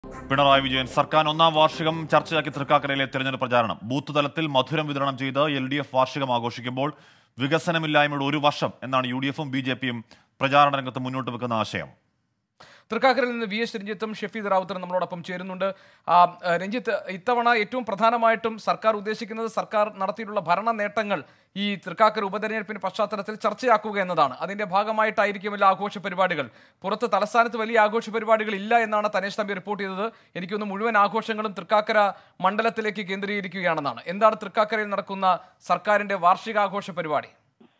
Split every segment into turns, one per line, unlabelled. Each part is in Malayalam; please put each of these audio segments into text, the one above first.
പിണറായി വിജയൻ സർക്കാർ ഒന്നാം വാർഷികം ചർച്ചയാക്കി തൃക്കാക്കരയിലെ തെരഞ്ഞെടുപ്പ് പ്രചാരണം ബൂത്ത് തലത്തിൽ മധുരം വിതരണം ചെയ്ത് എൽ ഡി എഫ് വാർഷികം ആഘോഷിക്കുമ്പോൾ വികസനമില്ലായ്മയുടെ ഒരു വർഷം എന്നാണ് യു ഡി എഫും ബി ജെ പിയും പ്രചാരണ രംഗത്ത് മുന്നോട്ട് വെക്കുന്ന ആശയം
തൃക്കാക്കരയിൽ നിന്ന് വി എസ് രഞ്ജിത്തും ഷെഫീദ് റാവുത്തറും നമ്മളോടൊപ്പം ചേരുന്നുണ്ട് ആ, ആ, രഞ്ജിത്ത് ഇത്തവണ ഏറ്റവും പ്രധാനമായിട്ടും സർക്കാർ ഉദ്ദേശിക്കുന്നത് സർക്കാർ നടത്തിയിട്ടുള്ള ഭരണ നേട്ടങ്ങൾ ഈ തൃക്കാക്കര ഉപതെരഞ്ഞെടുപ്പിന്റെ പശ്ചാത്തലത്തിൽ ചർച്ചയാക്കുക എന്നതാണ് അതിന്റെ ഭാഗമായിട്ടായിരിക്കുമല്ലോ ആഘോഷ പരിപാടികൾ പുറത്ത് തലസ്ഥാനത്ത് വലിയ ആഘോഷ പരിപാടികൾ ഇല്ല എന്നാണ് തനേഷ് തമ്പി റിപ്പോർട്ട് ചെയ്തത് എനിക്കൊന്ന് മുഴുവൻ ആഘോഷങ്ങളും തൃക്കാക്കര മണ്ഡലത്തിലേക്ക് കേന്ദ്രീകരിക്കുകയാണെന്നാണ് എന്താണ് തൃക്കാക്കരയിൽ നടക്കുന്ന സർക്കാരിന്റെ വാർഷികാഘോഷ പരിപാടി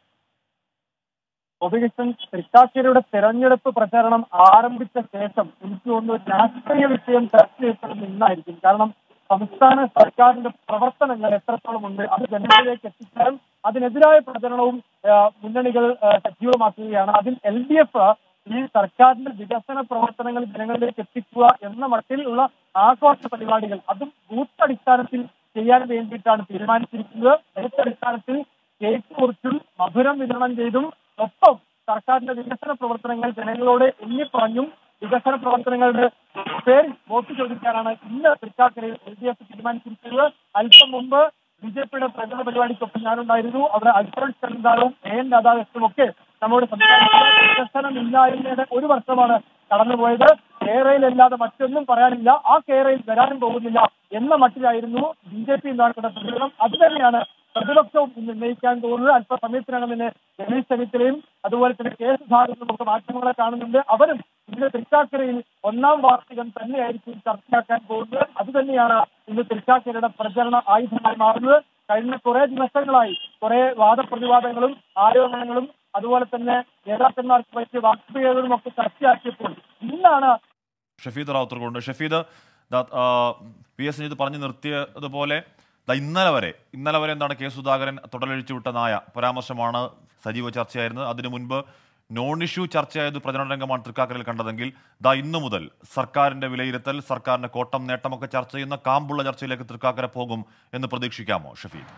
ഒബികിഷൻ തൃക്കാക്കരയുടെ തെരഞ്ഞെടുപ്പ് പ്രചാരണം ആരംഭിച്ച ശേഷം എനിക്ക് തോന്നുന്നു ഒരു രാഷ്ട്രീയ വിഷയം ചർച്ച ചെയ്യപ്പെടുന്ന ഇന്നായിരിക്കും കാരണം സംസ്ഥാന സർക്കാരിന്റെ പ്രവർത്തനങ്ങൾ എത്രത്തോളം ഉണ്ട് അത് ജനങ്ങളിലേക്ക് എത്തിച്ചാലും അതിനെതിരായ പ്രചരണവും ആ, മുന്നണികൾ ആ, സജീവമാക്കുകയാണ് അതിൽ എൽ ഡി എഫ് ഈ സർക്കാരിന്റെ വികസന പ്രവർത്തനങ്ങൾ ജനങ്ങളിലേക്ക് എത്തിക്കുക എന്ന മട്ടിലുള്ള ആഘോഷ പരിപാടികൾ അതും ബൂത്ത് അടിസ്ഥാനത്തിൽ ചെയ്യാൻ വേണ്ടിയിട്ടാണ് തീരുമാനിച്ചിരിക്കുന്നത് ബൂത്ത് അടിസ്ഥാനത്തിൽ കേക്ക് കുറിച്ചും മധുരം വിതരണം ചെയ്തും ഒപ്പം സർക്കാരിന്റെ വികസന പ്രവർത്തനങ്ങൾ ജനങ്ങളോട് എണ്ണിപ്പറഞ്ഞും വികസന പ്രവർത്തനങ്ങളുടെ പേരിൽ വോട്ട് ചോദിക്കാനാണ് ഇന്ന് തൃക്കാക്കരയിൽ എൽ ഡി എഫ് തീരുമാനിച്ചിരിക്കുന്നത് അല്പം മുമ്പ് ബി ജെ പിയുടെ പ്രചരണ പരിപാടിക്കൊപ്പം ഞാനുണ്ടായിരുന്നു അവിടെ അൽഫ്രഡ് ചെറുതാളും എ എൻ രാധാകൃഷ്ണനും ഒക്കെ നമ്മോട് സംസാരിച്ചത് വികസനമില്ലായ്മയുടെ ഒരു വർഷമാണ് കടന്നുപോയത് കേരളയിലല്ലാതെ മറ്റൊന്നും പറയാനില്ല ആ കേരളയിൽ വരാനും പോകുന്നില്ല എന്ന മട്ടിലായിരുന്നു ബി ജെ പി നടക്കുന്ന പ്രതികരണം അത് തന്നെയാണ് പ്രതിപക്ഷവും ഇന്ന് ഉന്നയിക്കാൻ തോന്നുന്നത് അല്പസമയത്തിനകം തന്നെ രമേശ് ചെന്നിത്തലയും അതുപോലെ തന്നെ കെ സുധാകരനും ഒക്കെ മാധ്യമങ്ങളെ കാണുന്നുണ്ട് അവരും ഇന്ന് തൃക്കാക്കരയിൽ ഒന്നാം വാർഷികം തന്നെയായിരിക്കും ചർച്ചയാക്കാൻ പോകുന്നത് അത് തന്നെയാണ് ഇന്ന് തൃക്കാക്കരയുടെ പ്രചരണ ആയുധമായി മാറുന്നത് കഴിഞ്ഞ കുറെ ദിവസങ്ങളായി കുറെ വാദപ്രതിവാദങ്ങളും ആരോപണങ്ങളും അതുപോലെ തന്നെ നേതാക്കന്മാർക്ക് പറ്റിയ വാക്കുകളും ഒക്കെ ചർച്ചയാക്കിയപ്പോൾ ഇന്നാണ്
ഷഫീദ് റാവുത്തർ കൊണ്ട് ഷഫീദ് ദാ- ആ, പി എസ് രഞ്ജിത്ത് പറഞ്ഞു നിർത്തിയതുപോലെ ദാ ഇന്നലെ വരെ ഇന്നലെ വരെ എന്താണ് കെ സുധാകരൻ തുടലഴിച്ചു വിട്ട നായ പരാമർശമാണ് സജീവ ചർച്ചയായിരുന്നത് അതിനു മുൻപ് നോൺ ഇഷ്യൂ ചർച്ചയായത് പ്രചരണ രംഗമാണ് തൃക്കാക്കരയിൽ കണ്ടതെങ്കിൽ ദാ ഇന്നു മുതൽ സർക്കാരിന്റെ വിലയിരുത്തൽ സർക്കാരിന്റെ കോട്ടം നേട്ടമൊക്കെ ചർച്ച ചെയ്യുന്ന കാമ്പുള്ള ചർച്ചയിലേക്ക് തൃക്കാക്കര പോകും എന്ന് പ്രതീക്ഷിക്കാമോ ഷഫീദ്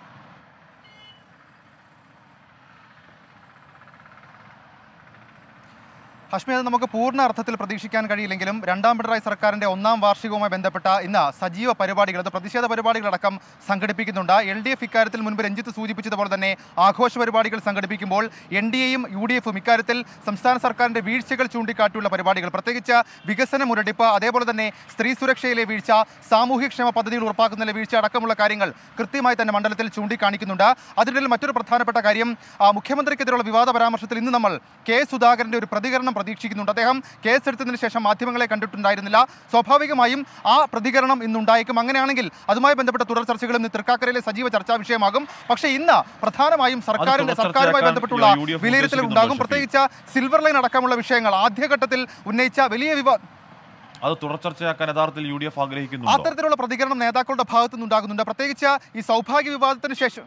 ഹഷ്മി അത് നമുക്ക് പൂർണ്ണ അർത്ഥത്തിൽ പ്രതീക്ഷിക്കാൻ കഴിയില്ലെങ്കിലും രണ്ടാം പിണറായി സർക്കാരിന്റെ ഒന്നാം വാർഷികവുമായി ബന്ധപ്പെട്ട ഇന്ന് സജീവ പരിപാടികൾ അത് പ്രതിഷേധ പരിപാടികളടക്കം സംഘടിപ്പിക്കുന്നുണ്ട് എൽ ഡി എഫ് ഇക്കാര്യത്തിൽ മുൻപ് രഞ്ജിത്ത് സൂചിപ്പിച്ചതുപോലെ തന്നെ ആഘോഷ പരിപാടികൾ സംഘടിപ്പിക്കുമ്പോൾ എൻ ഡി എയും യു ഡി എഫും ഇക്കാര്യത്തിൽ സംസ്ഥാന സർക്കാരിന്റെ വീഴ്ചകൾ ചൂണ്ടിക്കാട്ടിയുള്ള പരിപാടികൾ പ്രത്യേകിച്ച് വികസന മുരടിപ്പ് അതേപോലെ തന്നെ സ്ത്രീ സുരക്ഷയിലെ വീഴ്ച സാമൂഹ്യക്ഷേമ പദ്ധതികൾ ഉറപ്പാക്കുന്നതിലെ വീഴ്ച അടക്കമുള്ള കാര്യങ്ങൾ കൃത്യമായി തന്നെ മണ്ഡലത്തിൽ ചൂണ്ടിക്കാണിക്കുന്നുണ്ട് അതിനിടയിൽ മറ്റൊരു പ്രധാനപ്പെട്ട കാര്യം ആ, മുഖ്യമന്ത്രിക്കെതിരെയുള്ള വിവാദ പരാമർശത്തിൽ ഇന്ന് നമ്മൾ കെ സുധാകരന്റെ ഒരു പ്രതികരണം പ്രതീക്ഷിക്കുന്നുണ്ട് അദ്ദേഹം കേസെടുത്തതിന് ശേഷം മാധ്യമങ്ങളെ കണ്ടിട്ടുണ്ടായിരുന്നില്ല സ്വാഭാവികമായും ആ പ്രതികരണം ഇന്നുണ്ടായേക്കും അങ്ങനെയാണെങ്കിൽ അതുമായി ബന്ധപ്പെട്ട തുടർ ചർച്ചകളും ഇന്ന് തൃക്കാക്കരയിലെ സജീവ ചർച്ചാ വിഷയമാകും പക്ഷേ ഇന്ന് പ്രധാനമായും സർക്കാരിന്റെ
തുടർ
സർക്കാരുമായി
ചർച്ചയാക്കാൻ
ബന്ധപ്പെട്ടുള്ള
യു ഡി എഫ്
വിലയിരുത്തൽ
ഉദ്ദേശിക്കുന്നുണ്ടോ,
ഉണ്ടാകും
ഷഫീഖ്?
പ്രത്യേകിച്ച് സിൽവർ ലൈൻ അടക്കമുള്ള വിഷയങ്ങൾ ആദ്യഘട്ടത്തിൽ ഉന്നയിച്ച വലിയ വിവാ
അത് തുടർ ചർച്ചയാക്കാൻ യഥാർത്ഥത്തിൽ യു ഡി എഫ് ആഗ്രഹിക്കുന്നുണ്ടോ
അത്തരത്തിലുള്ള പ്രതികരണം നേതാക്കളുടെ ഭാഗത്തു നിന്നുണ്ടാകുന്നുണ്ട് പ്രത്യേകിച്ച് ഈ സൗഭാഗ്യ വിവാദത്തിന് ശേഷം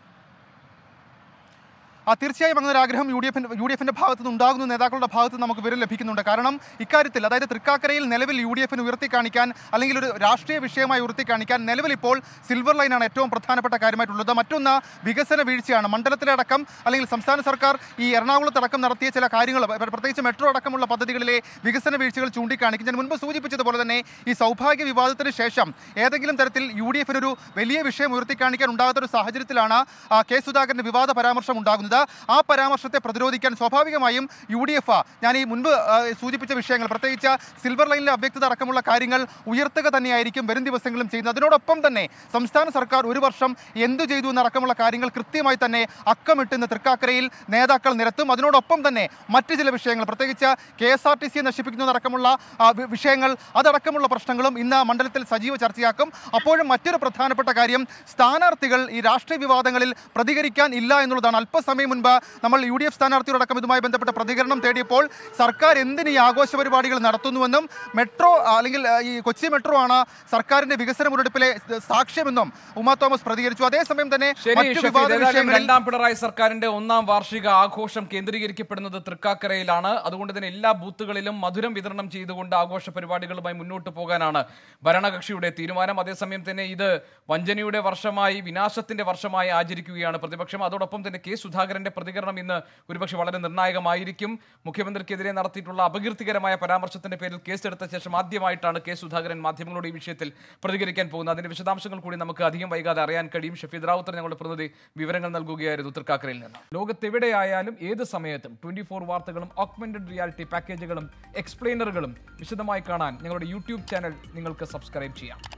ആ തീർച്ചയായും അങ്ങനെ ഒരു ആഗ്രഹം യു ഡി എഫിന്റെ യു ഡി എഫിന്റെ ഭാഗത്തു നിന്ന് ഉണ്ടാകുന്ന നേതാക്കളുടെ ഭാഗത്ത് നിന്ന് നമുക്ക് വിവരം ലഭിക്കുന്നുണ്ട് കാരണം ഇക്കാര്യത്തിൽ അതായത് തൃക്കാക്കരയിൽ നിലവിൽ യു ഡി എഫിന് ഉയർത്തി കാണിക്കാൻ അല്ലെങ്കിൽ ഒരു രാഷ്ട്രീയ വിഷയമായി ഉയർത്തി കാണിക്കാൻ നിലവിൽ ഇപ്പോൾ സിൽവർ ലൈനാണ് ഏറ്റവും പ്രധാനപ്പെട്ട കാര്യമായിട്ടുള്ളത് മറ്റൊന്ന് വികസന വീഴ്ചയാണ് മണ്ഡലത്തിലടക്കം അല്ലെങ്കിൽ സംസ്ഥാന സർക്കാർ ഈ എറണാകുളത്തടക്കം നടത്തിയ ചില കാര്യങ്ങൾ പ്ര- പ്രത്യേകിച്ച് മെട്രോ അടക്കമുള്ള പദ്ധതികളിലെ വികസന വീഴ്ചകൾ ചൂണ്ടിക്കാണിക്കും ഞാൻ മുൻപ് സൂചിപ്പിച്ചതുപോലെ തന്നെ ഈ സൗഭാഗ്യ വിവാദത്തിന് ശേഷം ഏതെങ്കിലും തരത്തിൽ യു ഡി എഫിനൊരു വലിയ വിഷയം ഉയർത്തിക്കാണിക്കാൻ ഉണ്ടാകാത്ത ഒരു സാഹചര്യത്തിലാണ് ആ, കെ സുധാകരന്റെ വിവാദ പരാമർശം ഉണ്ടാകുന്നത് ആ പരാമർശത്തെ പ്രതിരോധിക്കാൻ സ്വാഭാവികമായും യു ഡി എഫ് ഞാൻ ഈ മുൻപ് ആ, സൂചിപ്പിച്ച വിഷയങ്ങൾ പ്രത്യേകിച്ച് സിൽവർ ലൈനിലെ അവ്യക്തത അടക്കമുള്ള കാര്യങ്ങൾ ഉയർത്തുക തന്നെയായിരിക്കും വരും ദിവസങ്ങളും ചെയ്യുന്നത് അതിനോടൊപ്പം തന്നെ സംസ്ഥാന സർക്കാർ ഒരു വർഷം എന്തു ചെയ്തു എന്നടക്കമുള്ള കാര്യങ്ങൾ കൃത്യമായി തന്നെ അക്കമിട്ട് ഇന്ന് തൃക്കാക്കരയിൽ നേതാക്കൾ നിരത്തും അതിനോടൊപ്പം തന്നെ മറ്റ് ചില വിഷയങ്ങൾ പ്രത്യേകിച്ച് കെ എസ് ആർ ടി സിയെ നശിപ്പിക്കുന്നതടക്കമുള്ള ആ, വി- വിഷയങ്ങൾ അതടക്കമുള്ള പ്രശ്നങ്ങളും ഇന്ന് മണ്ഡലത്തിൽ സജീവ ചർച്ചയാക്കും അപ്പോഴും മറ്റൊരു പ്രധാനപ്പെട്ട കാര്യം സ്ഥാനാർത്ഥികൾ ഈ രാഷ്ട്രീയ വിവാദങ്ങളിൽ പ്രതികരിക്കാൻ ഇല്ല എന്നുള്ളതാണ് അല്പസമയം മുൻപ് നമ്മൾ യു ഡി എഫ് സ്ഥാനാർത്ഥിയോടക്കം ഇതുമായി ബന്ധപ്പെട്ട പ്രതികരണം തേടിയപ്പോൾ സർക്കാർ എന്തിന് ഈ ആഘോഷ പരിപാടികൾ നടത്തുന്നുവെന്നും മെട്രോ ആ, അല്ലെങ്കിൽ ആ, ഈ കൊച്ചി മെട്രോ ആണ് സർക്കാരിന്റെ വികസന മുരടിപ്പിലെ സാക്ഷ്യമെന്നും ഉമാ തോമസ് പ്രതികരിച്ചു അതേസമയം തന്നെ
ശരി
മറ്റു
ഷഫീദ്
വിവാദ
ഏതായാലും
വിഷയങ്ങളിൽ
രണ്ടാം പിണറായി സർക്കാരിന്റെ ഒന്നാം വാർഷിക ആഘോഷം കേന്ദ്രീകരിക്കപ്പെടുന്നത് തൃക്കാക്കരയിലാണ് അതുകൊണ്ട് തന്നെ എല്ലാ ബൂത്തുകളിലും മധുരം വിതരണം ചെയ്തുകൊണ്ട് ആഘോഷ പരിപാടികളുമായി മുന്നോട്ട് പോകാനാണ് ഭരണകക്ഷിയുടെ തീരുമാനം അതേസമയം തന്നെ ഇത് വഞ്ചനയുടെ വർഷമായി വിനാശത്തിന്റെ വർഷമായി ആചരിക്കുകയാണ് പ്രതിപക്ഷം അതോടൊപ്പം തന്നെ കെ സുധാകരൻ സുധാകരന്റെ പ്രതികരണം ഇന്ന് ഒരുപക്ഷെ വളരെ നിർണായകമായിരിക്കും മുഖ്യമന്ത്രിക്കെതിരെ നടത്തിയിട്ടുള്ള അപകീർത്തികരമായ പരാമർശത്തിന്റെ പേരിൽ കേസെടുത്ത ശേഷം ആദ്യമായിട്ടാണ് കെ സുധാകരൻ മാധ്യമങ്ങളോട് ഈ വിഷയത്തിൽ പ്രതികരിക്കാൻ പോകുന്നത് അതിന്റെ വിശദാംശങ്ങൾ കൂടി നമുക്ക് അധികം വൈകാതെ അറിയാൻ കഴിയും ഷഫീദ് റാവുത്തർ ഞങ്ങളുടെ പ്രതിനിധി വിവരങ്ങൾ നൽകുകയായിരുന്നു തൃക്കാക്കരയിൽ നിന്ന് ലോകത്തെവിടെയായാലും ഏത് സമയത്തും ട്വന്റി ഫോർ വാർത്തകളും ഓഗ്മെന്റഡ് റിയാലിറ്റി പാക്കേജുകളും എക്സ്പ്ലെയിനറുകളും വിശദമായി കാണാൻ ഞങ്ങളുടെ യൂട്യൂബ് ചാനൽ നിങ്ങൾക്ക് സബ്സ്ക്രൈബ് ചെയ്യാം